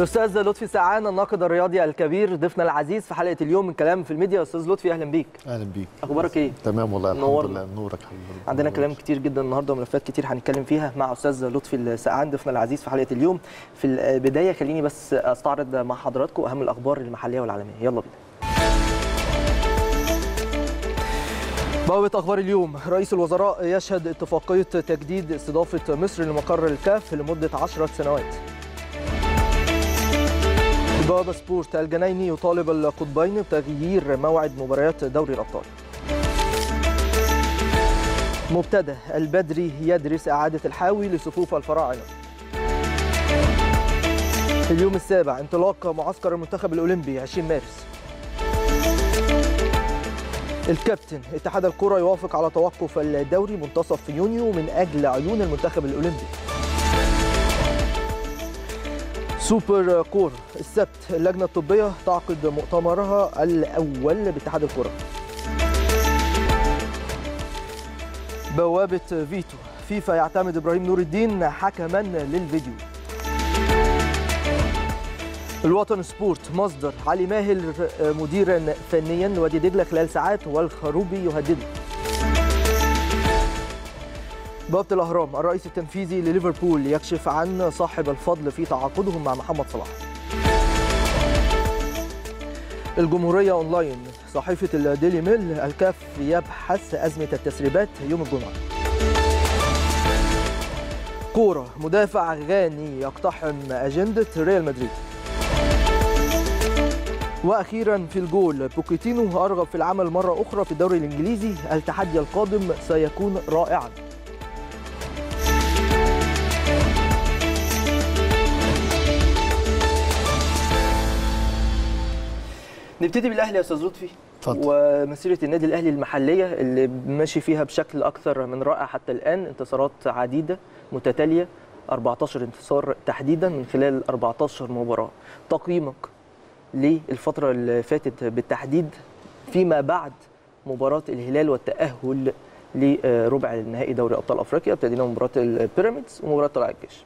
الاستاذ لطفي سعان الناقد الرياضي الكبير ضيفنا العزيز في حلقه اليوم من كلام في الميديا استاذ لطفي اهلا بيك اهلا بيك اخبارك ايه تمام والله الحمد نورنا. لله نورك حبيبي عندنا كلام كتير جدا النهارده وملفات كتير هنتكلم فيها مع استاذ لطفي السعان ضيفنا العزيز في حلقه اليوم في البدايه خليني بس استعرض مع حضراتكم اهم الاخبار المحليه والعالميه يلا بينا بوابة أخبار اليوم رئيس الوزراء يشهد اتفاقية تجديد استضافة مصر لمقر الكاف لمدة عشرة سنوات بوابة سبورت الجنايني يطالب القطبين بتغيير موعد مباريات دوري الأبطال مبتدأ البدري يدرس إعادة الحاوي لصفوف الفراعنة اليوم السابع انطلاق معسكر المنتخب الأولمبي 20 مارس الكابتن اتحاد الكرة يوافق على توقف الدوري منتصف يونيو من أجل عيون المنتخب الأولمبي سوبر كور السبت اللجنة الطبية تعقد مؤتمرها الأول باتحاد الكرة بوابة فيتو فيفا يعتمد إبراهيم نور الدين حكما للفيديو الوطن سبورت مصدر علي ماهر مديرا فنيا لوادي دجله خلال ساعات والخروبي يهدده بوابة الأهرام الرئيس التنفيذي لليفربول يكشف عن صاحب الفضل في تعاقدهم مع محمد صلاح الجمهورية أونلاين صحيفة الديلي ميل الكاف يبحث أزمة التسريبات يوم الجمعة كورة مدافع غاني يقتحم أجندة ريال مدريد واخيرا في الجول بوكيتينو ارغب في العمل مره اخرى في الدوري الانجليزي التحدي القادم سيكون رائعا نبتدي بالاهلي يا استاذ لطفي اتفضل. ومسيره النادي الاهلي المحليه اللي ماشي فيها بشكل اكثر من رائع حتى الان انتصارات عديده متتاليه 14 انتصار تحديدا من خلال 14 مباراه تقييمك للفترة اللي فاتت بالتحديد فيما بعد مباراة الهلال والتأهل لربع النهائي دوري أبطال أفريقيا ابتدينا مباراة البيراميدز ومباراة طلائع الجيش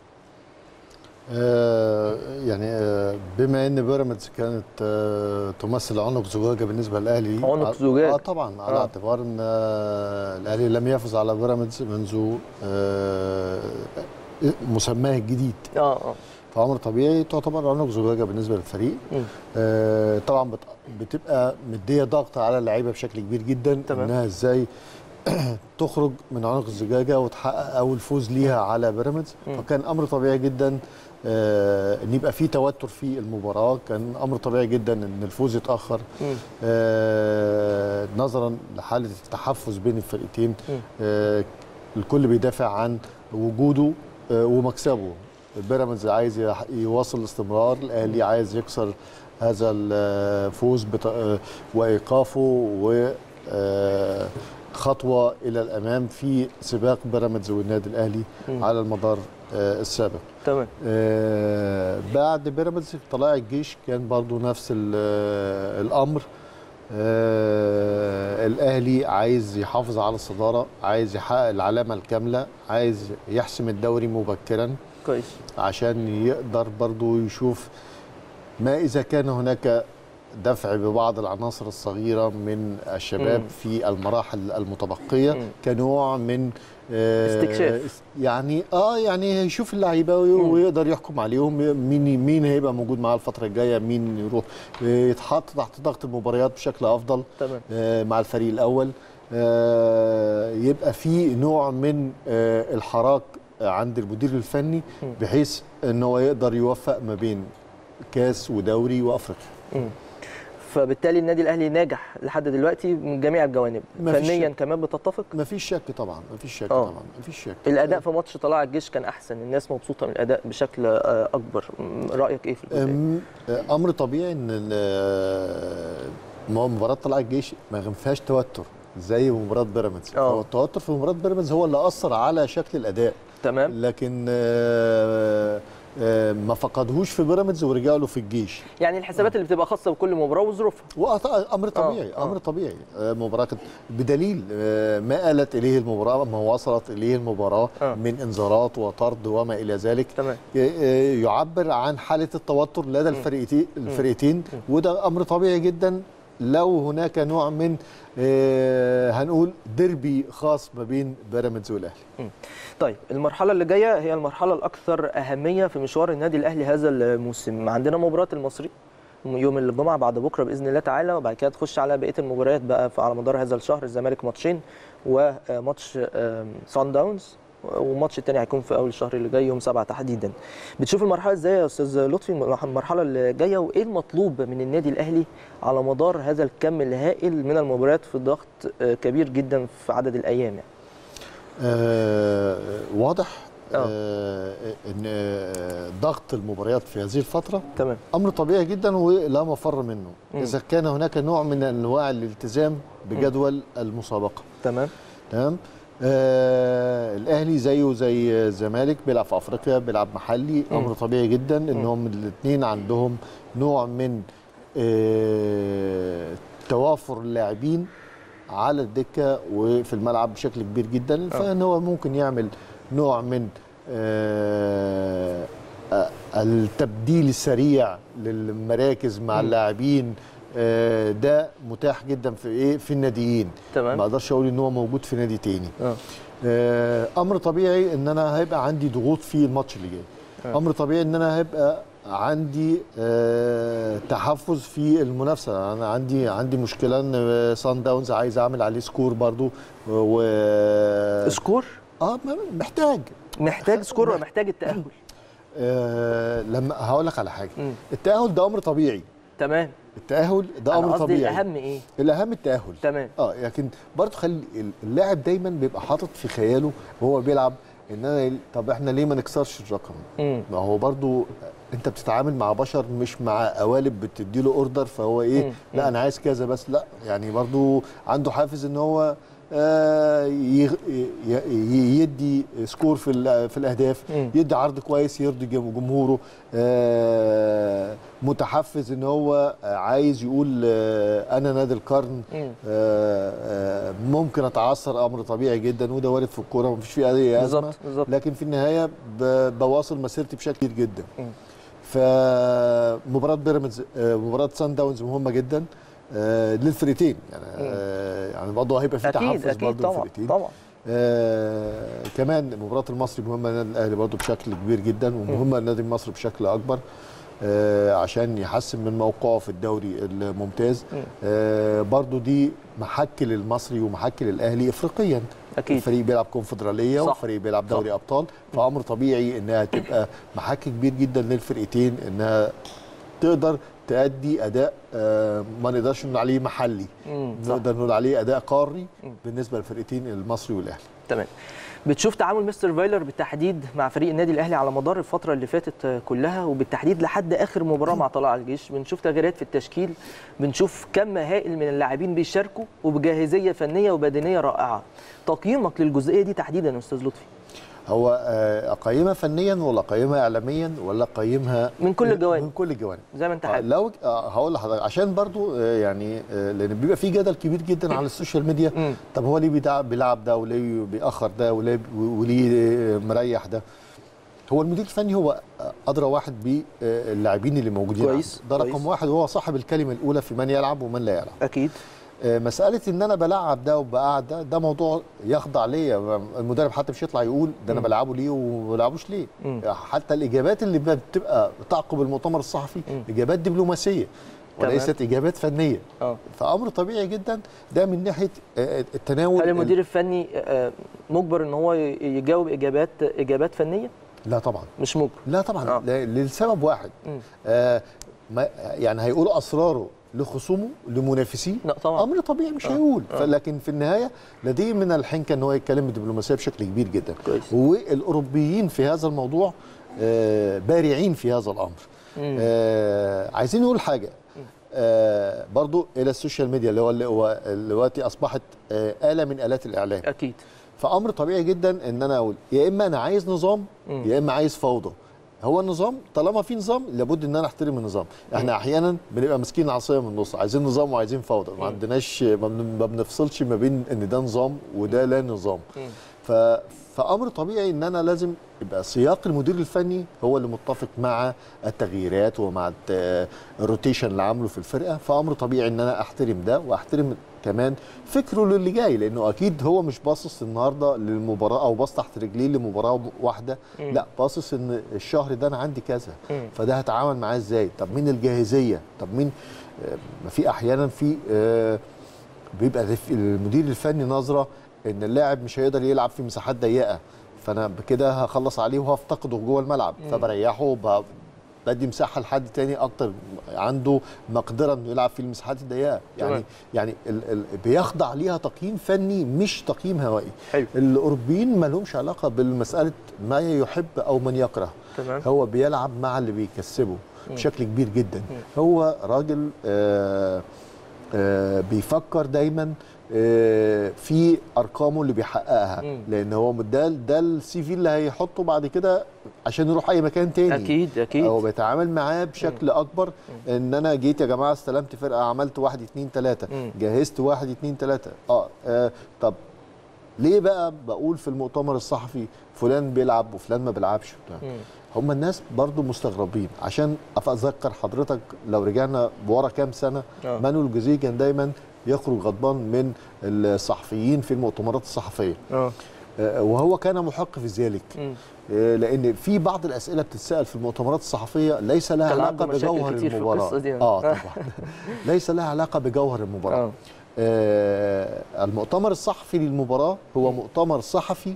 آه يعني آه بما ان بيراميدز كانت آه تمثل عنق زجاجه بالنسبه للاهلي عنق على- زجاج. اه طبعا على آه. اعتبار ان آه الاهلي لم يفز على بيراميدز منذ آه مسماه الجديد اه اه فامر طبيعي تعتبر عنق زجاجه بالنسبه للفريق مم. آه طبعا بت- بتبقى مديه ضغط على اللعيبه بشكل كبير جدا تمام. انها ازاي تخرج من عنق الزجاجه وتحقق اول فوز ليها على بيراميدز مم. فكان امر طبيعي جدا آه ان يبقى في توتر في المباراه كان امر طبيعي جدا ان الفوز يتاخر مم. آه نظرا لحاله التحفز بين الفرقتين مم. آه الكل بيدافع عن وجوده آه ومكسبه بيراميدز عايز يح- يواصل الاستمرار الاهلي عايز يكسر هذا الفوز بط- آه، وايقافه و آه، خطوه الى الامام في سباق بيراميدز والنادي الاهلي مم. على المدار آه، السابق تمام آه، بعد بيراميدز طلائع الجيش كان برضو نفس ال- آه، الامر آه، الاهلي عايز يحافظ على الصداره عايز يحقق العلامه الكامله عايز يحسم الدوري مبكرا كويس عشان يقدر برضو يشوف ما اذا كان هناك دفع ببعض العناصر الصغيره من الشباب مم. في المراحل المتبقيه مم. كنوع من آه، استكشاف. يعني اه يعني يشوف اللعيبه وي- مم. ويقدر يحكم عليهم مين مين هيبقى موجود معاه الفتره الجايه مين يروح آه، يتحط تحت ضغط المباريات بشكل افضل تمام آه، مع الفريق الاول آه، يبقى في نوع من آه، الحراك عند المدير الفني مم. بحيث ان هو يقدر يوفق ما بين كاس ودوري وافريقيا مم. فبالتالي النادي الاهلي ناجح لحد دلوقتي من جميع الجوانب مفيش فنيا شك. كمان بتتفق ما فيش شك طبعا ما فيش شك آه. طبعا ما فيش شك الاداء في ماتش طلائع الجيش كان احسن الناس مبسوطه من الاداء بشكل آه، اكبر م- رايك ايه في الجزئيه أم- امر طبيعي ان ال- ما- مباراه طلائع الجيش ما فيهاش توتر زي مباراه بيراميدز آه. هو التوتر في مباراه بيراميدز هو اللي اثر على شكل الاداء تمام لكن آه، آه، ما فقدهوش في بيراميدز ورجع له في الجيش يعني الحسابات اللي بتبقى خاصه بكل مباراه وظروفها وأط- امر طبيعي آه. امر طبيعي آه، مباراه كانت- بدليل آه، ما آلت اليه المباراه ما وصلت اليه المباراه آه. من انذارات وطرد وما الى ذلك تمام ي- آه، يعبر عن حاله التوتر لدى الفريقين الفريقين وده امر طبيعي جدا لو هناك نوع من آه، هنقول ديربي خاص ما بين بيراميدز والاهلي طيب المرحلة اللي جاية هي المرحلة الأكثر أهمية في مشوار النادي الأهلي هذا الموسم عندنا مباراة المصري يوم الجمعة بعد بكرة بإذن الله تعالى وبعد كده تخش على بقية المباريات بقى في- على مدار هذا الشهر الزمالك ماتشين وماتش سان داونز والماتش التاني هيكون في اول الشهر اللي جاي يوم سبعة تحديدا بتشوف المرحله ازاي يا استاذ لطفي المرحله اللي جايه وايه المطلوب من النادي الاهلي على مدار هذا الكم الهائل من المباريات في ضغط آه، كبير جدا في عدد الايام يعني آه، واضح آه. آه، ان آه، ضغط المباريات في هذه الفتره تمام امر طبيعي جدا ولا مفر منه مم. اذا كان هناك نوع من انواع الالتزام بجدول المسابقه تمام تمام آه الاهلي زيه زي الزمالك بيلعب في افريقيا بيلعب محلي مم. امر طبيعي جدا انهم الاثنين عندهم نوع من آه توافر اللاعبين على الدكه وفي الملعب بشكل كبير جدا فان هو ممكن يعمل نوع من آه آه، التبديل السريع للمراكز مع مم. اللاعبين آه، ده متاح جدا في ايه في الناديين تمام ما اقدرش اقول ان هو موجود في نادي تاني اه آه، امر طبيعي ان انا هيبقى عندي ضغوط في الماتش اللي جاي آه. امر طبيعي ان انا هيبقى عندي آه، تحفز في المنافسه انا عندي عندي مشكله ان سان داونز عايز اعمل عليه سكور برضو و سكور اه ما- محتاج محتاج سكور ولا محتاج التاهل آه لما هقول لك على حاجه مم. التاهل ده امر طبيعي تمام التاهل ده أنا امر قصدي طبيعي الاهم ايه الاهم التاهل تمام اه لكن برضه خلي اللاعب دايما بيبقى حاطط في خياله وهو بيلعب ان انا طب احنا ليه ما نكسرش الرقم مم. ما هو برضه انت بتتعامل مع بشر مش مع قوالب بتديله اوردر فهو ايه مم. لا انا عايز كذا بس لا يعني برضه عنده حافز ان هو آه، يغ- ي- ي- يدي سكور في ال- في الاهداف مم. يدي عرض كويس يرضي جم- جمهوره آه، متحفز ان هو عايز يقول آه، انا نادي القرن مم. آه، آه، ممكن اتعثر امر طبيعي جدا وده وارد في الكوره مفيش فيه اي ازمه بالظبط بالظبط لكن في النهايه ب- بواصل مسيرتي بشكل كبير جدا مم. فمباراه بيراميدز آه، مباراه سان داونز مهمه جدا آه، للفريقين يعني آه، يعني برضه هيبقى في اكيد تحفز اكيد برضه طبعا للفريقين طبعا آه كمان مباراة المصري مهمة للنادي الأهلي برضه بشكل كبير جدا ومهمة للنادي المصري بشكل أكبر آه عشان يحسن من موقعه في الدوري الممتاز مم. آه برضه دي محك للمصري ومحك للأهلي إفريقيا اكيد الفريق بيلعب كونفدرالية صح. وفريق بيلعب دوري صح. أبطال فأمر طبيعي إنها تبقى محك كبير جدا للفرقتين إنها تقدر تأدي أداء آه ما نقدرش نقول عليه محلي مم. صح. نقدر نقول عليه أداء قاري مم. بالنسبة للفرقتين المصري والأهلي تمام بتشوف تعامل مستر فايلر بالتحديد مع فريق النادي الاهلي على مدار الفتره اللي فاتت كلها وبالتحديد لحد اخر مباراه مع طلائع الجيش بنشوف تغييرات في التشكيل بنشوف كم هائل من اللاعبين بيشاركوا وبجاهزيه فنيه وبدنيه رائعه تقييمك للجزئيه دي تحديدا يا استاذ لطفي هو آه، اقيمها فنيا ولا اقيمها اعلاميا ولا اقيمها من كل الجوانب. من كل الجوانب زي ما انت آه، حابب لو آه، هقول لحضرتك عشان برضو آه، يعني آه، لان بيبقى في جدل كبير جدا على السوشيال ميديا مم. طب هو ليه بيدع- بيلعب ده وليه بيأخر ده وليه وليه آه، مريح ده هو المدير الفني هو آه، ادرى واحد باللاعبين اللي موجودين كويس، عنده. ده كويس. رقم واحد وهو صاحب الكلمه الاولى في من يلعب ومن لا يلعب اكيد آه، مساله ان انا بلعب ده وبقعد ده ده موضوع يخضع ليا المدرب حتى مش يطلع يقول ده انا مم. بلعبه ليه وما بلعبوش ليه مم. حتى الاجابات اللي بتبقى تعقب المؤتمر الصحفي مم. اجابات دبلوماسيه تمام. وليست اجابات فنيه اه فامر طبيعي جدا ده من ناحيه آه، التناول هل المدير الفني آه، مجبر ان هو ي- يجاوب اجابات اجابات فنيه لا طبعا مش مجبر لا طبعا آه. لا لسبب واحد مم. آه ما يعني هيقول اسراره لخصومه لمنافسيه لا طبعا امر طبيعي مش آه. هيقول آه. لكن في النهايه لديه من الحنكه ان هو يتكلم بدبلوماسيه بشكل كبير جدا كويس. والاوروبيين في هذا الموضوع آه، بارعين في هذا الامر مم. آه، عايزين نقول حاجه آه، برضو الى السوشيال ميديا اللي هو اللي هو دلوقتي اصبحت آه، اله من الات الاعلام اكيد فامر طبيعي جدا ان انا اقول يا اما انا عايز نظام مم. يا اما عايز فوضى هو النظام طالما في نظام لابد ان انا احترم النظام احنا احيانا بنبقى ماسكين العصايه من النص عايزين نظام وعايزين فوضى ما عندناش ما بن- ما بنفصلش ما بين ان ده نظام وده لا نظام مم. ف فامر طبيعي ان انا لازم يبقى سياق المدير الفني هو اللي متفق مع التغييرات ومع الت- الروتيشن اللي عامله في الفرقه فامر طبيعي ان انا احترم ده واحترم كمان فكره للي جاي لانه اكيد هو مش باصص النهارده للمباراه او باص تحت رجليه لمباراه واحده مم. لا باصص ان الشهر ده انا عندي كذا مم. فده هتعامل معاه ازاي طب مين الجاهزيه طب مين آه، ما في احيانا في آه، بيبقى الف- المدير الفني نظره ان اللاعب مش هيقدر يلعب في مساحات ضيقه فانا بكده هخلص عليه وهفتقده جوه الملعب فبريحه وب- بدي مساحه لحد تاني اكتر عنده مقدره انه يلعب في المساحات الضيقه يعني تمام. يعني ال ال بيخضع ليها تقييم فني مش تقييم هوائي حلو الاوروبيين ما لهمش علاقه بالمساله ما يحب او من يكره تمام هو بيلعب مع اللي بيكسبه بشكل كبير جدا هو راجل آه آه بيفكر دايما آه في ارقامه اللي بيحققها مم. لان هو ده ده السي في اللي هيحطه بعد كده عشان يروح اي مكان تاني اكيد اكيد هو بيتعامل معاه بشكل اكبر ان انا جيت يا جماعه استلمت فرقه عملت واحد اتنين تلاته مم. جهزت واحد اتنين تلاته اه, آه طب ليه بقى بقول في المؤتمر الصحفي فلان بيلعب وفلان ما بيلعبش وبتاع مم. هم الناس برضو مستغربين عشان اتذكر حضرتك لو رجعنا بورا كام سنه آه. مانويل جوزيه كان دايما يخرج غضبان من الصحفيين في المؤتمرات الصحفيه اه آه، وهو كان محق في ذلك مم. آه، لان في بعض الاسئله بتتسال في المؤتمرات الصحفيه ليس لها كان علاقه عنده مشاكل بجوهر كتير في المباراه القصة دي. اه طبعا ليس لها علاقه بجوهر المباراه اه آه المؤتمر الصحفي للمباراه هو مؤتمر صحفي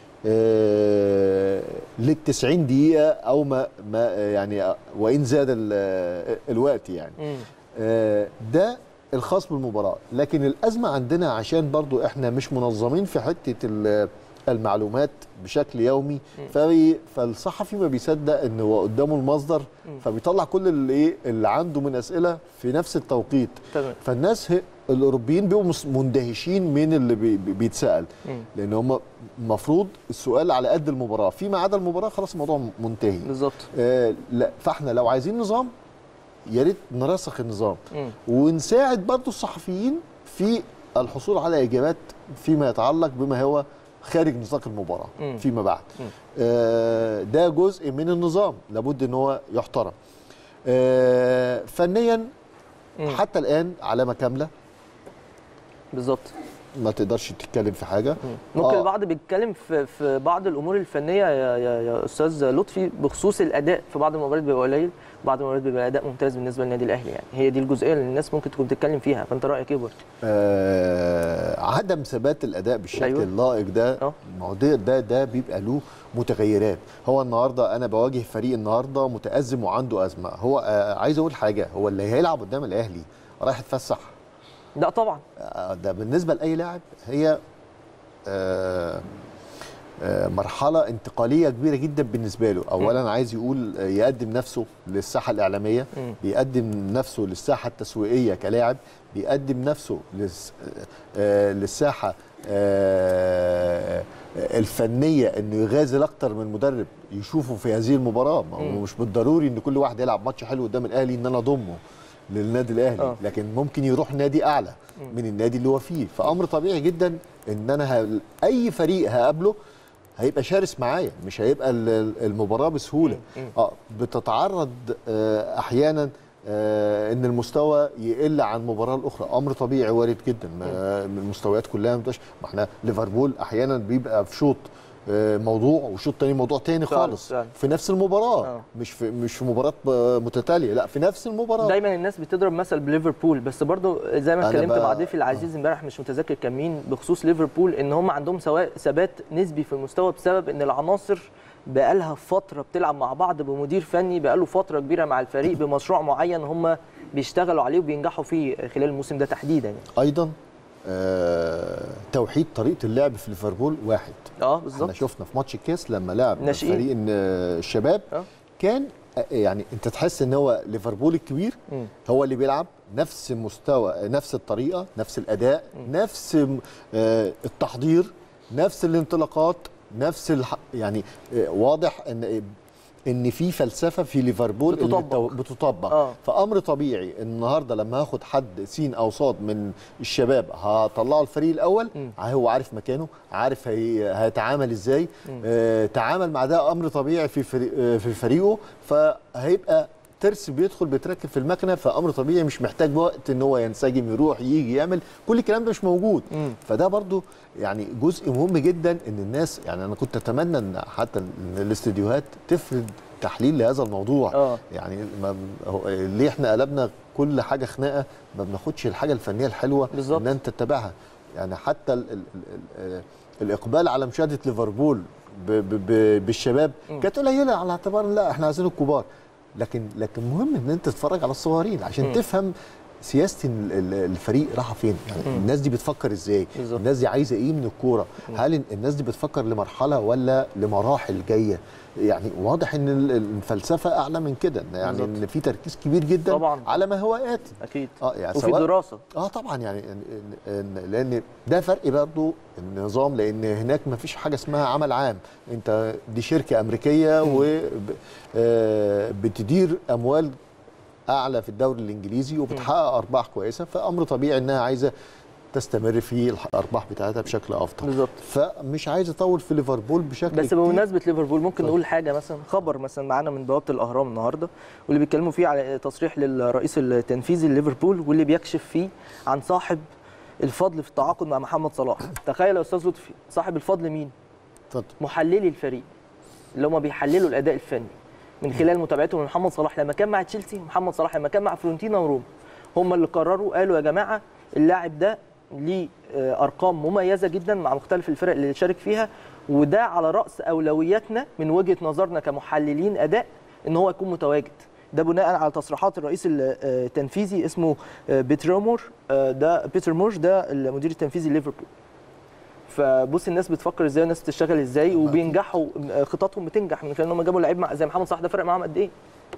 آه لل 90 دقيقه او ما, ما يعني وان زاد ال- الوقت يعني مم. آه، ده الخاص بالمباراة لكن الأزمة عندنا عشان برضو احنا مش منظمين في حتة ال- المعلومات بشكل يومي فبي فالصحفي ما بيصدق ان هو قدامه المصدر فبيطلع كل اللي ايه اللي عنده من اسئله في نفس التوقيت تمام فالناس ه- الاوروبيين بيبقوا مس- مندهشين من اللي بي بي- بيتسال مم. لان هم المفروض السؤال على قد المباراه فيما عدا المباراه خلاص الموضوع منتهي بالظبط آه لا فاحنا لو عايزين نظام يا ريت نرسخ النظام مم. ونساعد برضو الصحفيين في الحصول على اجابات فيما يتعلق بما هو خارج نطاق المباراه مم. فيما بعد مم. آه ده جزء من النظام لابد ان هو يحترم آه فنيا مم. حتى الان علامه كامله بالظبط ما تقدرش تتكلم في حاجه ممكن آه. البعض بيتكلم في في بعض الامور الفنيه يا, يا, يا استاذ لطفي بخصوص الاداء في بعض المباريات بيبقى قليل بعض المباريات بيبقى اداء ممتاز بالنسبه للنادي الاهلي يعني هي دي الجزئيه اللي الناس ممكن تكون بتتكلم فيها فانت رايك ايه برضه؟ آه عدم ثبات الاداء بالشكل أيوة. أيوة. اللائق ده آه. ما هو ده ده ده بيبقى له متغيرات هو النهارده انا بواجه فريق النهارده متازم وعنده ازمه هو آه عايز اقول حاجه هو اللي هيلعب قدام الاهلي رايح يتفسح لا طبعا آه، ده بالنسبه لاي لاعب هي آه، آه، مرحله انتقاليه كبيره جدا بالنسبه له اولا عايز يقول آه، يقدم نفسه للساحه الاعلاميه مم. بيقدم نفسه للساحه التسويقيه كلاعب بيقدم نفسه للس- آه، للساحه آه، الفنيه انه يغازل اكتر من مدرب يشوفه في هذه المباراه ما هو مم. مش بالضروري ان كل واحد يلعب ماتش حلو قدام الاهلي ان انا اضمه للنادي الاهلي آه. لكن ممكن يروح نادي اعلى من النادي اللي هو فيه فامر طبيعي جدا ان انا ه... اي فريق هقابله هيبقى شرس معايا مش هيبقى ال- ال- المباراه بسهوله مم. مم. اه بتتعرض آه، احيانا آه، ان المستوى يقل عن المباراه الاخرى امر طبيعي وارد جدا ما المستويات كلها ما بتبقاش ما احنا ليفربول احيانا بيبقى في شوط آه، موضوع وشوط تاني موضوع تاني فعلا، خالص فعلا. في نفس المباراه آه. مش في مش في مباراه آه، متتاليه لا في نفس المباراه دايما الناس بتضرب مثل بليفربول بس برضو زي ما أنا اتكلمت بقى- مع ضيفي العزيز امبارح مش متذكر كان مين بخصوص ليفربول ان هم عندهم سواء ثبات نسبي في المستوى بسبب ان العناصر بقالها فتره بتلعب مع بعض بمدير فني بقاله فتره كبيره مع الفريق بمشروع معين هم بيشتغلوا عليه وبينجحوا فيه خلال الموسم ده تحديدا يعني. ايضا آه، توحيد طريقه اللعب في ليفربول واحد اه احنا بالظبط شفنا في ماتش الكاس لما لعب ناشئين. فريق إن- الشباب اه كان آه، يعني انت تحس ان هو ليفربول الكبير مم. هو اللي بيلعب نفس المستوى نفس الطريقه نفس الاداء نفس م- آه، التحضير نفس الانطلاقات نفس الح... يعني آه، واضح ان ان في فلسفه في ليفربول اللي بتطبق. بتو- بتطبق آه. فامر طبيعي النهارده لما هاخد حد سين او صاد من الشباب هطلعه الفريق الاول مم. هو عارف مكانه عارف هي هيتعامل ازاي آه تعامل مع ده امر طبيعي في فريق آه في فريقه فهيبقى ترس بيدخل بيتركب في المكنه فامر طبيعي مش محتاج وقت ان هو ينسجم يروح يجي يعمل كل الكلام ده مش موجود مم. فده برضو يعني جزء مهم جدا ان الناس يعني انا كنت اتمنى ان حتى ان الاستديوهات تفرد تحليل لهذا الموضوع اه يعني ما هو ليه احنا قلبنا كل حاجه خناقه ما بناخدش الحاجه الفنيه الحلوه بالظبط. ان انت تتابعها يعني حتى ال ال ال ال الاقبال على مشاهده ليفربول ب ب ب بالشباب مم. كانت قليله على اعتبار إن لا احنا عايزين الكبار لكن لكن مهم ان انت تتفرج على الصغيرين عشان مم. تفهم سياسه ال- ال- الفريق رايحه فين يعني مم. الناس دي بتفكر ازاي بالظبط. الناس دي عايزه ايه من الكوره هل الناس دي بتفكر لمرحله ولا لمراحل جايه يعني واضح ان ال- الفلسفه اعلى من كده يعني بالظبط. ان في تركيز كبير جدا طبعا. على ما هو اتي اكيد اه يعني وفي سواء- دراسه اه طبعا يعني إن- إن- لان ده فرق برضه النظام لان هناك ما فيش حاجه اسمها عمل عام انت دي شركه امريكيه وبتدير اموال اعلى في الدوري الانجليزي وبتحقق ارباح كويسه فامر طبيعي انها عايزه تستمر في الارباح بتاعتها بشكل افضل بالظبط فمش عايز اطول في ليفربول بشكل بس كتير. بمناسبه ليفربول ممكن اتفضل. نقول حاجه مثلا خبر مثلا معانا من بوابه الاهرام النهارده واللي بيتكلموا فيه على تصريح للرئيس التنفيذي لليفربول واللي بيكشف فيه عن صاحب الفضل في التعاقد مع محمد صلاح تخيل يا استاذ لطفي صاحب الفضل مين اتفضل محللي الفريق اللي هم بيحللوا الاداء الفني من خلال متابعتهم لمحمد صلاح لما كان مع تشيلسي محمد صلاح لما كان مع فيورنتينا وروما هم اللي قرروا قالوا يا جماعه اللاعب ده ليه آه، ارقام مميزه جدا مع مختلف الفرق اللي شارك فيها وده على راس اولوياتنا من وجهه نظرنا كمحللين اداء ان هو يكون متواجد ده بناء على تصريحات الرئيس التنفيذي اسمه آه، بيتر مور آه، ده بيتر مور ده المدير التنفيذي لليفربول فبص الناس بتفكر ازاي والناس بتشتغل ازاي وبينجحوا خططهم بتنجح من خلال ان هم جابوا لعيب مع- زي محمد صلاح ده فرق معاهم قد ايه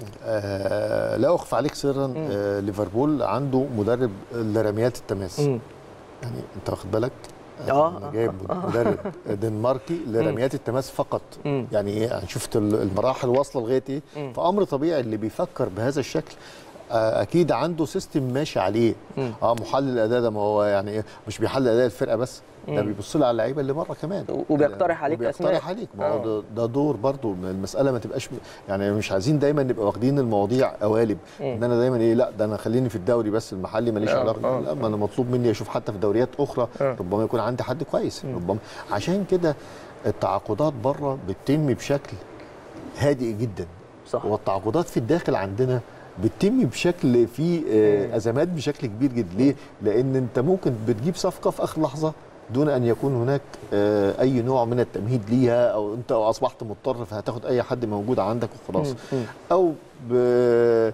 آه لا اخفى عليك سرا آه ليفربول عنده مدرب لرميات التماس مم. يعني انت واخد بالك آه، أنا آه، جايب مدرب دنماركي لرميات التماس فقط مم. يعني ايه يعني شفت ال- المراحل واصله لغايه ايه مم. فامر طبيعي اللي بيفكر بهذا الشكل آه، اكيد عنده سيستم ماشي عليه مم. اه محلل الاداء ده ما هو يعني إيه مش بيحلل اداء الفرقه بس ده مم. بيبص لي على اللعيبه اللي بره كمان وبيقترح عليك وبيقترح أسماء. عليك ما هو آه. ده, ده دور برضو المساله ما تبقاش يعني مش عايزين دايما نبقى واخدين المواضيع قوالب مم. ان انا دايما ايه لا ده انا خليني في الدوري بس المحلي ماليش آه، علاقه آه. لا ما انا مطلوب مني اشوف حتى في دوريات اخرى آه. ربما يكون عندي حد كويس مم. ربما عشان كده التعاقدات بره بتتم بشكل هادئ جدا صح والتعاقدات في الداخل عندنا بتتم بشكل فيه آه، مم. ازمات بشكل كبير جدا ليه لان انت ممكن بتجيب صفقه في اخر لحظه دون ان يكون هناك آه، اي نوع من التمهيد ليها او انت اصبحت مضطر فهتاخد اي حد موجود عندك وخلاص مم. مم. او ب- آه،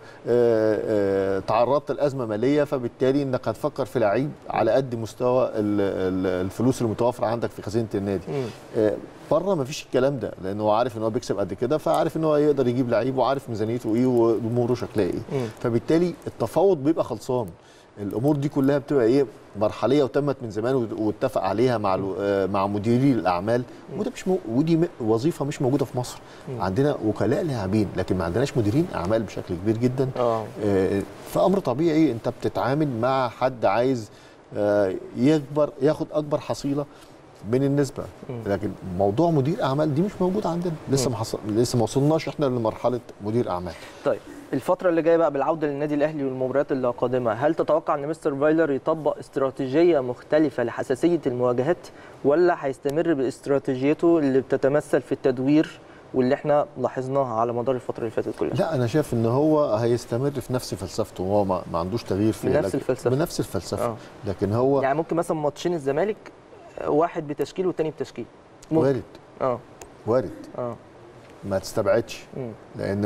آه، تعرضت لازمه ماليه فبالتالي انك هتفكر في لعيب على قد مستوى ال- ال- الفلوس المتوفره عندك في خزينه النادي مم. آه، بره ما فيش الكلام ده لانه هو عارف ان هو بيكسب قد كده فعارف ان هو يقدر يجيب لعيب وعارف ميزانيته ايه واموره شكلها ايه مم. فبالتالي التفاوض بيبقى خلصان الامور دي كلها بتبقى ايه مرحليه وتمت من زمان وت- واتفق عليها مع الو- آه، مع مديري الاعمال وده مش مو ودي م- وظيفه مش موجوده في مصر مم. عندنا وكلاء لاعبين لكن ما عندناش مديرين اعمال بشكل كبير جدا اه آه، فامر طبيعي انت بتتعامل مع حد عايز آه، يكبر ياخد اكبر حصيله من النسبه مم. لكن موضوع مدير اعمال دي مش موجود عندنا لسه مم. ما حصل لسه ما وصلناش احنا لمرحله مدير اعمال طيب الفترة اللي جاية بقى بالعودة للنادي الأهلي والمباريات القادمة، هل تتوقع أن مستر فايلر يطبق استراتيجية مختلفة لحساسية المواجهات ولا هيستمر باستراتيجيته اللي بتتمثل في التدوير واللي احنا لاحظناها على مدار الفترة اللي فاتت كلها؟ لا انا شايف ان هو هيستمر في نفس فلسفته هو ما, ما عندوش تغيير في بنفس لكن- الفلسفة. بنفس الفلسفه آه. لكن هو يعني ممكن مثلا ماتشين الزمالك آه، واحد بتشكيل والتاني بتشكيل. ممكن. وارد اه وارد اه ما تستبعدش مم. لان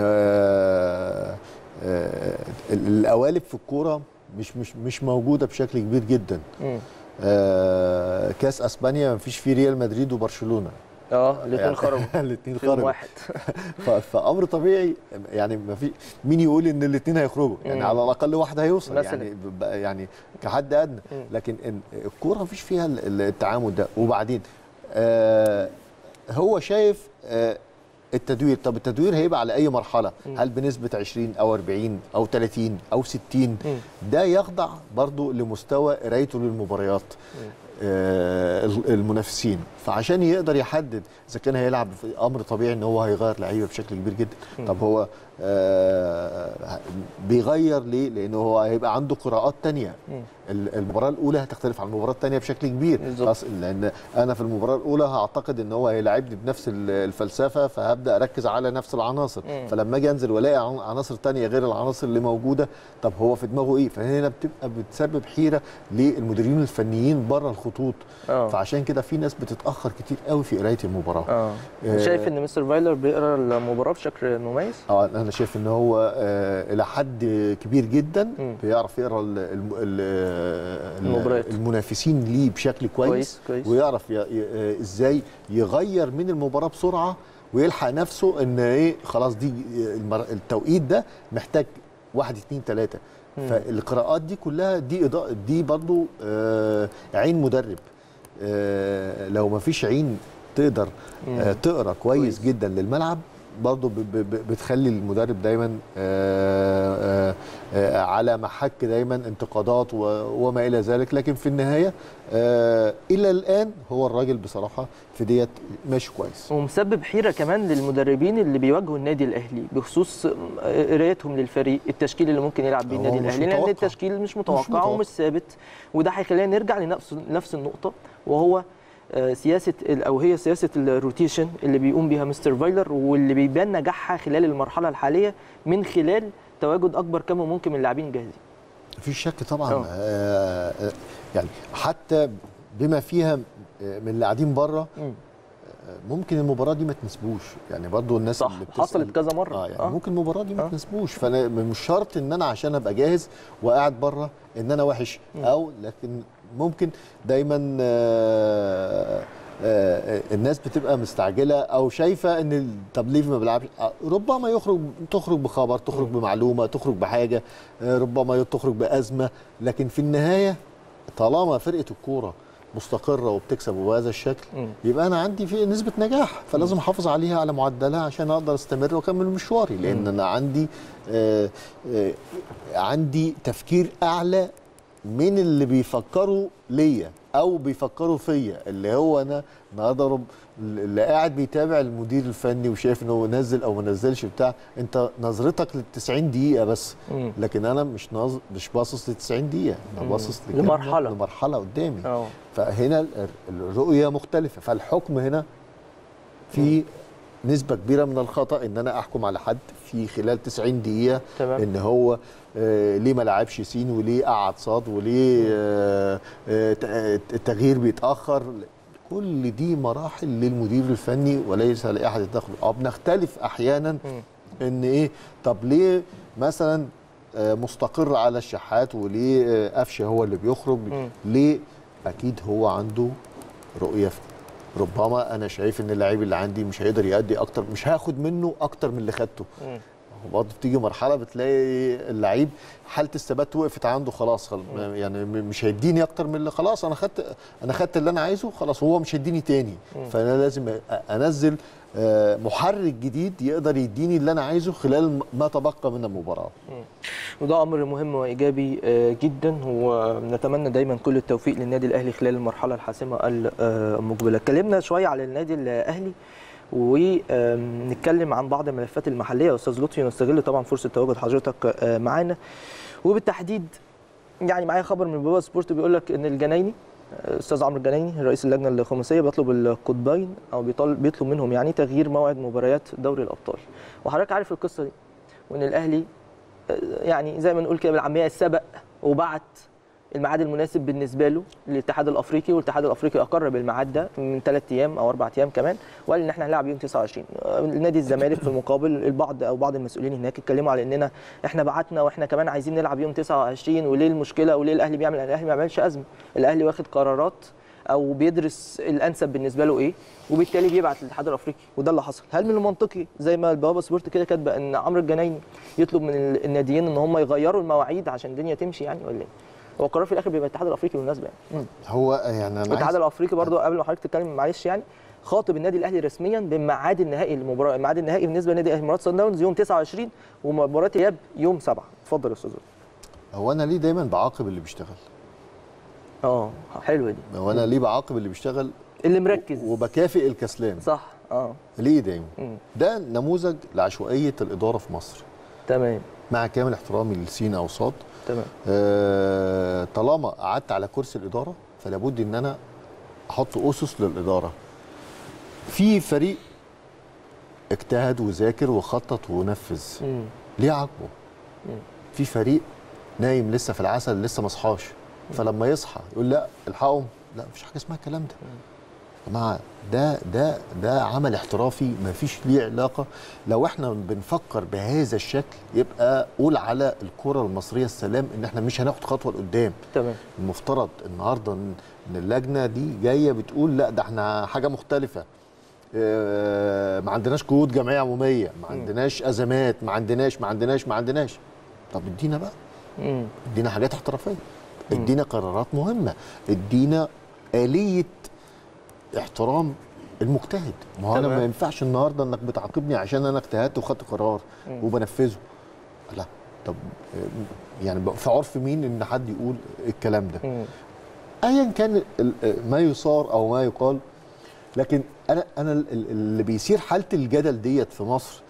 آه، آه، ال- القوالب في الكوره مش مش مش موجوده بشكل كبير جدا مم. آه، كاس اسبانيا ما فيش فيه ريال مدريد وبرشلونه اه الاثنين خرجوا الاثنين فيهم خرجوا واحد ف- فامر طبيعي يعني ما في مين يقول ان الاثنين هيخرجوا يعني مم. على الاقل واحد هيوصل مثلاً. يعني ب- يعني كحد ادنى مم. لكن إن- الكوره ما فيش فيها ال- ال- التعامل ده وبعدين آه هو شايف آه التدوير طب التدوير هيبقى على اي مرحله هل بنسبه 20 او 40 او 30 او 60 ده يخضع برضو لمستوى قرايته للمباريات آه، المنافسين فعشان يقدر يحدد اذا كان هيلعب في امر طبيعي ان هو هيغير لعيبه بشكل كبير جدا طب هو آه، بيغير ليه لانه هو هيبقى عنده قراءات تانية ال- المباراه الاولى هتختلف عن المباراه الثانيه بشكل كبير بالظبط. خلاص لان انا في المباراه الاولى هعتقد ان هو هيلاعبني بنفس ال- الفلسفه فهبدا اركز على نفس العناصر مم. فلما اجي انزل والاقي عن- عناصر تانية غير العناصر اللي موجوده طب هو في دماغه ايه فهنا بتبقى بتسبب حيره للمديرين الفنيين بره الخطوط اه فعشان كده في ناس بتتاخر كتير قوي في قرايه المباراه اه آه. شايف ان مستر فايلر بيقرا المباراه بشكل مميز اه انا شايف ان هو آه الى حد كبير جدا مم. بيعرف يقرا ال- الم- ال- المباريات. المنافسين ليه بشكل كويس, كويس، كويس. ويعرف ي- ي- آه، ازاي يغير من المباراه بسرعه ويلحق نفسه ان ايه خلاص دي المر- التوقيت ده محتاج واحد اتنين تلاته مم. فالقراءات دي كلها دي إضاءة دي برضو آه عين مدرب آه لو ما فيش عين تقدر آه تقرا كويس, كويس. جدا للملعب برضو ب- ب- ب- بتخلي المدرب دايما آه آه آه على محك دايما انتقادات و- وما الى ذلك لكن في النهايه آه الى الان هو الراجل بصراحه في ديت ماشي كويس ومسبب حيره كمان للمدربين اللي بيواجهوا النادي الاهلي بخصوص قرايتهم للفريق التشكيل اللي ممكن يلعب بيه هو النادي مش الاهلي لان متوقع. التشكيل مش متوقع, متوقع. ومش ثابت وده هيخلينا نرجع لنفس نفس النقطه وهو آه، سياسه ال- او هي سياسه الروتيشن اللي بيقوم بيها مستر فايلر واللي بيبان نجاحها خلال المرحله الحاليه من خلال تواجد اكبر كم ممكن من اللاعبين الجاهزين مفيش شك طبعا أه. آه آه، يعني حتى بما فيها آه، من اللي قاعدين بره مم. ممكن المباراه دي ما تنسبوش يعني برضو الناس صح اللي بتسأل حصلت كذا مره اه يعني آه. ممكن المباراه دي ما آه. تنسبوش فانا مش شرط ان انا عشان ابقى جاهز وقاعد بره ان انا وحش او لكن ممكن دايما آه آه الناس بتبقى مستعجله او شايفه ان ال- طب ليه ما بيلعبش آه، ربما يخرج تخرج بخبر تخرج بمعلومه تخرج بحاجه آه، ربما تخرج بازمه لكن في النهايه طالما فرقه الكوره مستقره وبتكسب بهذا الشكل مم. يبقى انا عندي في نسبه نجاح فلازم احافظ عليها على معدلها عشان اقدر استمر واكمل مشواري لان انا عندي آه آه عندي تفكير اعلى من اللي بيفكروا ليا او بيفكروا فيا اللي هو انا النهارده رب اللي قاعد بيتابع المدير الفني وشايف انه نزل او ما نزلش بتاع انت نظرتك لل 90 دقيقه بس مم. لكن انا مش ناظر مش باصص لل 90 دقيقه انا مم. باصص لكام- لمرحلة. لمرحله قدامي اه فهنا ال- الرؤيه مختلفه فالحكم هنا في نسبه كبيره من الخطا ان انا احكم على حد في خلال 90 دقيقه تمام. ان هو آه ليه ما لعبش سين وليه قعد صاد وليه آه آه ت- آه، التغيير بيتاخر كل دي مراحل للمدير الفني وليس لاحد الدخل اه بنختلف احيانا مم. ان ايه طب ليه مثلا آه، مستقر على الشحات وليه آه، قفشه هو اللي بيخرج مم. ليه اكيد هو عنده رؤيه في- ربما انا شايف ان اللعيب اللي عندي مش هيقدر يأدي اكتر مش هاخد منه اكتر من اللي خدته مم. برضه بتيجي مرحله بتلاقي اللعيب حاله الثبات وقفت عنده خلاص خل... يعني م- مش هيديني اكتر من اللي خلاص انا خدت انا خدت اللي انا عايزه خلاص هو مش هيديني تاني فانا لازم أ- انزل آه، محرك جديد يقدر يديني اللي انا عايزه خلال ما تبقى من المباراه وده امر مهم وايجابي آه، جدا ونتمنى دايما كل التوفيق للنادي الاهلي خلال المرحله الحاسمه المقبله اتكلمنا شويه على النادي الاهلي ونتكلم عن بعض الملفات المحليه يا استاذ لطفي ونستغل طبعا فرصه تواجد حضرتك آه، معانا وبالتحديد يعني معايا خبر من بابا سبورت بيقول لك ان الجنايني آه، استاذ عمرو الجنايني رئيس اللجنه الخماسيه بيطلب القطبين او بيطل- بيطلب منهم يعني تغيير موعد مباريات دوري الابطال وحضرتك عارف القصه دي وان الاهلي يعني زي ما نقول كده بالعاميه سبق وبعت الميعاد المناسب بالنسبه له للاتحاد الافريقي والاتحاد الافريقي اقر بالميعاد ده من ثلاث ايام او اربع ايام كمان وقال ان احنا هنلعب يوم 29 آه، نادي الزمالك في المقابل البعض او بعض المسؤولين هناك اتكلموا على اننا احنا بعتنا واحنا كمان عايزين نلعب يوم 29 وليه المشكله وليه الاهلي بيعمل الاهلي ما بيعملش ازمه الاهلي واخد قرارات او بيدرس الانسب بالنسبه له ايه وبالتالي بيبعت للاتحاد الافريقي وده اللي حصل هل من المنطقي زي ما البوابه سبورت كده كاتبه ان عمرو الجنايني يطلب من ال- الناديين ان هم يغيروا المواعيد عشان الدنيا تمشي يعني ولا ايه هو القرار في الاخر بيبقى الاتحاد الافريقي بالمناسبه يعني هو يعني انا الاتحاد عايز الافريقي برضو قبل ما حضرتك تتكلم معلش يعني خاطب النادي الاهلي رسميا بميعاد النهائي للمباراه الميعاد النهائي بالنسبه لنادي الاهلي مباراه سان داونز يوم 29 ومباراه اياب يوم 7 اتفضل يا استاذ لطفي. هو انا ليه دايما بعاقب اللي بيشتغل اه حلوه دي هو انا ليه بعاقب اللي بيشتغل اللي مركز وبكافئ الكسلان صح اه ليه دايما مم. ده نموذج لعشوائيه الاداره في مصر تمام مع كامل احترامي لسين او صاد تمام آه، طالما قعدت على كرسي الاداره فلا بد ان انا احط اسس للاداره في فريق اجتهد وذاكر وخطط ونفذ مم. ليه عاقبه مم. في فريق نايم لسه في العسل لسه ما صحاش فلما يصحى يقول لا الحقهم لا مفيش حاجه اسمها الكلام ده يا جماعه ده ده ده عمل احترافي ما فيش ليه علاقه لو احنا بنفكر بهذا الشكل يبقى قول على الكره المصريه السلام ان احنا مش هناخد خطوه لقدام تمام المفترض النهارده ان إن اللجنه دي جايه بتقول لا ده احنا حاجه مختلفه آه، ما عندناش قيود جمعيه عموميه ما عندناش ازمات ما عندناش ما عندناش ما عندناش طب ادينا بقى مم. ادينا حاجات احترافيه ادينا قرارات مهمه ادينا اليه احترام المجتهد ما هو انا تمام. ما ينفعش النهارده انك بتعاقبني عشان انا اجتهدت وخدت قرار مم. وبنفذه لا طب آه، يعني بقى في عرف مين ان حد يقول الكلام ده مم. ايا كان ال- ما يصار او ما يقال لكن انا انا ال- ال- اللي بيثير حاله الجدل ديت في مصر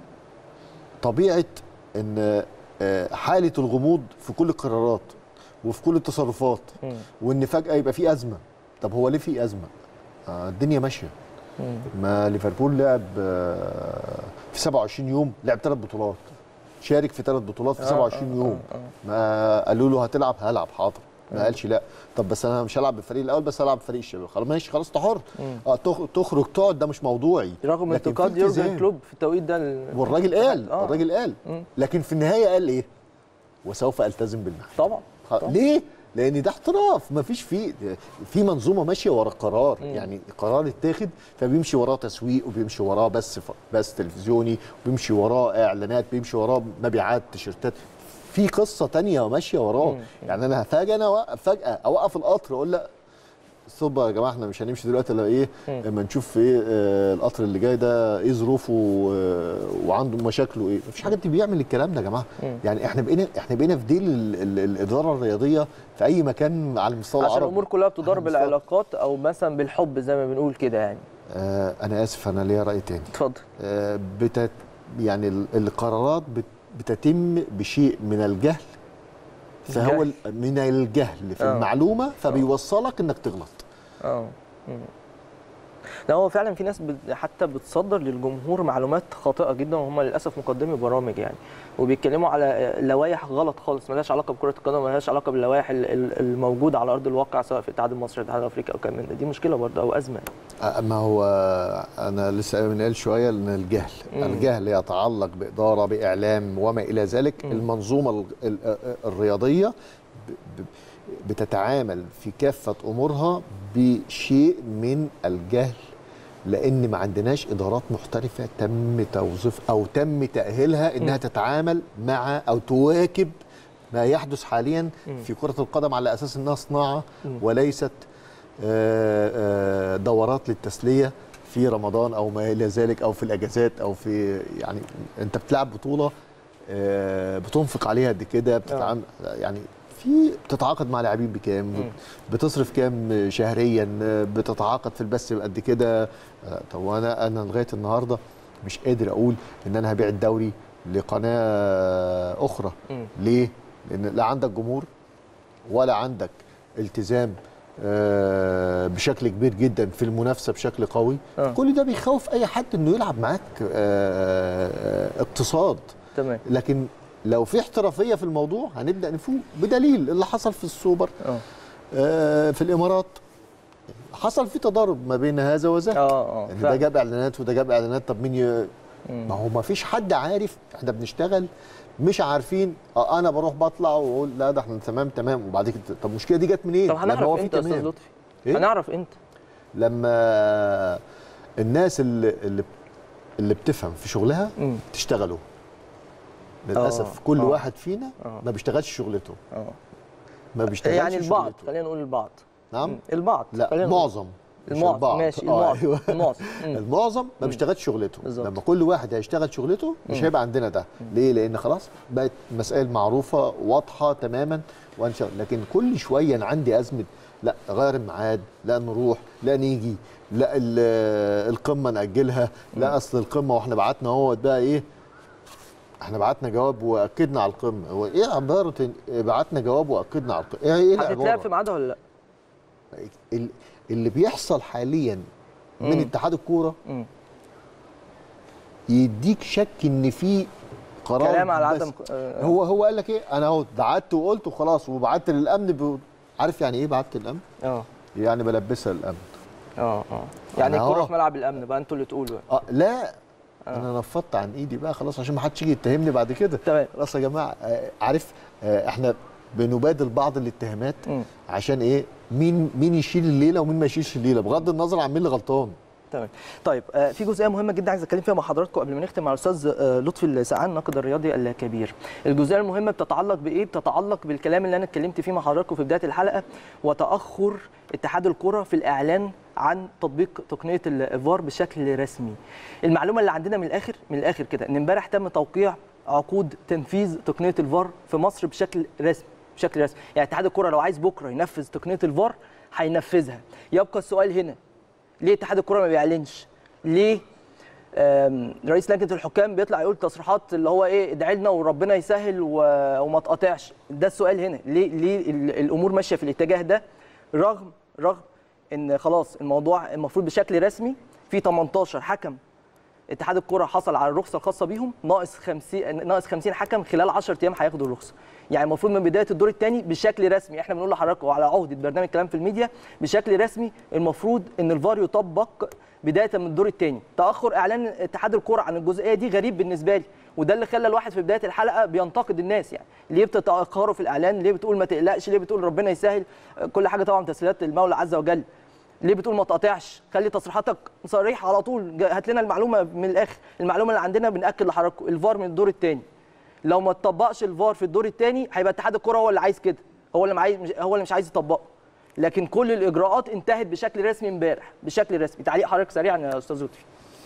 طبيعه ان آه، حاله الغموض في كل القرارات وفي كل التصرفات مم. وان فجاه يبقى في ازمه طب هو ليه في ازمه آه، الدنيا ماشيه مم. ما ليفربول لعب آه، في 27 يوم لعب ثلاث بطولات شارك في ثلاث بطولات في آه، 27 آه، يوم آه، آه. ما قالوا له هتلعب هلعب حاضر ما قالش لا طب بس انا مش هلعب بالفريق الاول بس هلعب بفريق الشباب خلاص ماشي خلاص انت حر مم. اه تخ- تخرج تقعد ده مش موضوعي رغم لكن في انتقاد يورجن التزام. كلوب في التوقيت ده ال- والراجل قال آه. الراجل قال مم. لكن في النهايه قال ايه وسوف التزم بالنهايه طبعا طبعا. ليه لان ده احتراف ما فيش فيه في منظومه ماشيه ورا القرار مم. يعني قرار اتاخد فبيمشي وراه تسويق وبيمشي وراه بس بس تلفزيوني وبيمشي وراه اعلانات بيمشي وراه مبيعات تيشيرتات في قصه تانية ماشيه وراه مم. يعني انا فجاه انا أوقف فجاه اوقف القطر اقول لا صب يا جماعه احنا مش هنمشي دلوقتي الا ايه مم. اما نشوف ايه آه القطر اللي جاي ده ايه ظروفه و- وعنده مشاكله ايه مفيش حاجه بيعمل الكلام ده يا جماعه مم. يعني احنا بقينا احنا بقينا في ديل ال- ال- الاداره الرياضيه في اي مكان على المستوى عشان العربي الامور كلها بتدار على المستوى- بالعلاقات او مثلا بالحب زي ما بنقول كده يعني آه انا اسف انا ليا راي تاني اتفضل آه بتت يعني ال- القرارات بت بتتم بشيء من الجهل فهو الجهل. ال- من الجهل في آه. المعلومه فبيوصلك انك تغلط اه مم. لا هو فعلا في ناس بت- حتى بتصدر للجمهور معلومات خاطئه جدا وهم للاسف مقدمي برامج يعني وبيتكلموا على لوائح غلط خالص ملهاش علاقه بكره القدم ملهاش علاقه باللوائح ال- ال- الموجوده على ارض الواقع سواء في الاتحاد المصري الاتحاد الافريقي او كمان من ده دي مشكله برضه او ازمه آه، ما هو انا لسه من قال شويه ان الجهل مم. الجهل يتعلق باداره باعلام وما الى ذلك مم. المنظومه ال- ال- الرياضيه ب- ب- بتتعامل في كافه امورها بشيء من الجهل لان ما عندناش ادارات محترفه تم توظيف او تم تاهيلها انها مم. تتعامل مع او تواكب ما يحدث حاليا مم. في كره القدم على اساس انها صناعه مم. وليست آه، آه، دورات للتسليه في رمضان او ما الى ذلك او في الاجازات او في يعني انت بتلعب بطوله آه، بتنفق عليها قد كده بتتعامل يعني في بتتعاقد مع لاعبين بكام مم. بتصرف كام شهريا آه، بتتعاقد في البث قد كده آه، طب وانا انا لغايه النهارده مش قادر اقول ان انا هبيع الدوري لقناه اخرى مم. ليه؟ لان لا عندك جمهور ولا عندك التزام آه، بشكل كبير جدا في المنافسه بشكل قوي آه. كل ده بيخوف اي حد انه يلعب معاك آه، آه، اقتصاد تمام لكن لو في احترافيه في الموضوع هنبدا نفوق بدليل اللي حصل في السوبر اه آه، في الامارات حصل في تضارب ما بين هذا وذاك اه اه يعني ده فعلا. جاب اعلانات وده جاب اعلانات طب مين ي... مم. ما هو ما فيش حد عارف احنا بنشتغل مش عارفين اه انا بروح بطلع واقول لا ده احنا تمام تمام وبعد كده طب المشكله دي جت منين؟ طب لما هو هنعرف في امتى يا استاذ تمام. لطفي إيه؟ هنعرف امتى لما الناس اللي اللي, اللي بتفهم في شغلها مم. تشتغله للاسف آه، كل آه. واحد فينا آه. ما بيشتغلش شغلته اه ما بيشتغلش يعني البعض شغلته. خلينا نقول البعض نعم مم. البعض لا خلينا نقول. معظم مش المعظم البعض. ماشي آه، المعظم أيوة. المعظم مم. المعظم ما بيشتغلش شغلته بالظبط. لما كل واحد هيشتغل شغلته مش هيبقى عندنا ده ليه لان خلاص بقت مسائل معروفه واضحه تماما وان شاء لكن كل شويه انا عندي ازمه لا غير الميعاد لا نروح لا نيجي لا ال- القمه ناجلها لا اصل القمه واحنا بعتنا اهوت بقى ايه احنا بعتنا جواب واكدنا على القمه هو ايه عباره إن بعتنا جواب واكدنا على القمه ايه ايه هتتلعب العباره في ميعادها ولا لا؟ ال- اللي بيحصل حاليا من مم. اتحاد الكوره مم. يديك شك ان في قرار كلام على بس عدم آه، هو هو قال لك ايه انا اهو بعت وقلت وخلاص وبعت للامن ب... عارف يعني ايه بعت للامن اه يعني بلبسها للامن اه اه يعني أنا الكوره أهو. في ملعب الامن بقى انتوا اللي تقولوا يعني. اه لا انا نفضت عن ايدي بقى خلاص عشان ما حدش يجي يتهمني بعد كده تمام خلاص يا جماعه آه عارف آه احنا بنبادل بعض الاتهامات مم. عشان ايه مين مين يشيل الليله ومين ما يشيلش الليله بغض النظر عن مين اللي غلطان تمام طيب آه، في جزئيه مهمه جدا عايز اتكلم فيها مع حضراتكم قبل ما نختم مع الاستاذ آه، لطفي السعان الناقد الرياضي الكبير الجزئيه المهمه بتتعلق بايه بتتعلق بالكلام اللي انا اتكلمت فيه مع حضراتكم في بدايه الحلقه وتاخر اتحاد الكره في الاعلان عن تطبيق تقنيه الفار بشكل رسمي المعلومه اللي عندنا من الاخر من الاخر كده ان امبارح تم توقيع عقود تنفيذ تقنيه الفار في مصر بشكل رسمي بشكل رسمي يعني اتحاد الكره لو عايز بكره ينفذ تقنيه الفار هينفذها يبقى السؤال هنا ليه اتحاد الكره ما بيعلنش؟ ليه آم، رئيس لجنه الحكام بيطلع يقول تصريحات اللي هو ايه ادعي لنا وربنا يسهل و- وما تقاطعش ده السؤال هنا ليه ليه ال- الامور ماشيه في الاتجاه ده رغم رغم ان خلاص الموضوع المفروض بشكل رسمي في 18 حكم اتحاد الكره حصل على الرخصه الخاصه بيهم ناقص 50 ناقص 50 حكم خلال 10 ايام هياخدوا الرخصه يعني المفروض من بدايه الدور الثاني بشكل رسمي احنا بنقول لحضراتكم على عهده برنامج كلام في الميديا بشكل رسمي المفروض ان الفار يطبق بدايه من الدور الثاني تاخر اعلان اتحاد الكره عن الجزئيه دي غريب بالنسبه لي وده اللي خلى الواحد في بدايه الحلقه بينتقد الناس يعني ليه بتتاخروا في الاعلان ليه بتقول ما تقلقش ليه بتقول ربنا يسهل كل حاجه طبعا تسهيلات المولى عز وجل ليه بتقول ما تقاطعش خلي تصريحاتك صريحه على طول جا- هات لنا المعلومه من الاخر المعلومه اللي عندنا بناكد لحضراتكم الفار من الدور الثاني لو ما تطبقش الفار في الدور الثاني هيبقى اتحاد الكره هو اللي عايز كده هو اللي عايز هو اللي مش عايز يطبقه لكن كل الاجراءات انتهت بشكل رسمي امبارح بشكل رسمي تعليق حضرتك سريعا يا استاذ لطفي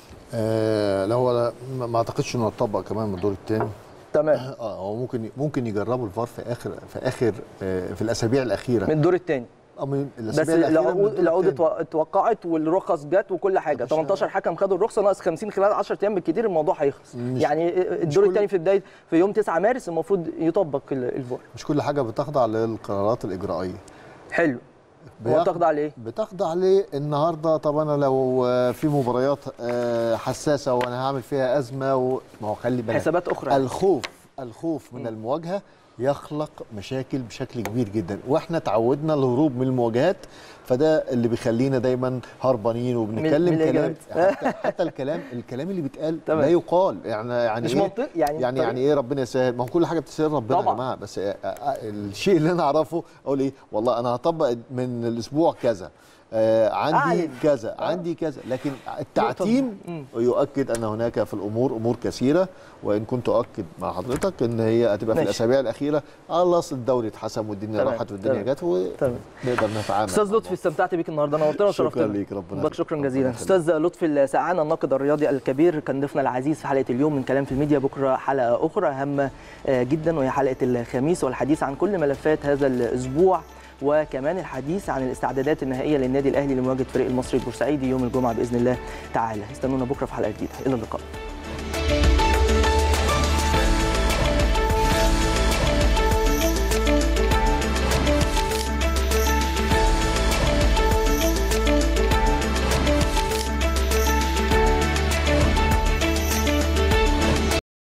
آه لا هو لا ما ما اعتقدش انه هتطبق كمان من الدور الثاني تمام اه هو ممكن ممكن يجربوا الفار في اخر في اخر آه في الاسابيع الاخيره من الدور الثاني أو من بس الاسابيع الاخيره من العقود الدور العقود التاني. اتو- اتوقعت والرخص جت وكل حاجه 18 حكم خدوا الرخصه ناقص 50 خلال 10 ايام بالكتير الموضوع هيخلص مش- يعني الدور كل- الثاني في بدايه في يوم 9 مارس المفروض يطبق ال- الفار مش كل حاجه بتخضع للقرارات الاجرائيه حلو هو بياخد- بتخضع لايه؟ بتخضع ليه النهارده طب انا لو آه، في مباريات آه، حساسه وانا هعمل فيها ازمه و... ما هو خلي بالك حسابات اخرى يعني. الخوف الخوف من المواجهه يخلق مشاكل بشكل كبير جدا واحنا تعودنا الهروب من المواجهات فده اللي بيخلينا دايما هربانين وبنتكلم من كلام الإجابات. حتى, حتى الكلام الكلام اللي بيتقال تمام. لا يقال يعني يعني مش إيه؟ منطق يعني يعني طريقة. يعني ايه ربنا يسهل ما هو كل حاجه بتسهل ربنا طبعاً. يا جماعه بس آه، آه، الشيء اللي انا اعرفه اقول ايه والله انا هطبق من الاسبوع كذا آه عندي أعلن. كذا عندي كذا لكن التعتيم مم. يؤكد ان هناك في الامور امور كثيره وان كنت اؤكد مع حضرتك ان هي هتبقى في ماشي. الاسابيع الاخيره خلاص الدوري اتحسم والدنيا تمام. راحت والدنيا تمام. جت تمام ونقدر نتعامل استاذ مع لطفي استمتعت بيك النهارده نورتنا شكراً وشرفتنا ليك، ربنا بك يخليك. شكرا ربنا جزيلا يخليك. استاذ لطفي السعان الناقد الرياضي الكبير كان ضيفنا العزيز في حلقه اليوم من كلام في الميديا بكره حلقه اخرى هامه آه، جدا وهي حلقه الخميس والحديث عن كل ملفات هذا الاسبوع وكمان الحديث عن الاستعدادات النهائيه للنادي الاهلي لمواجهه فريق المصري البورسعيدي يوم الجمعه باذن الله تعالى استنونا بكره في حلقه جديده الى اللقاء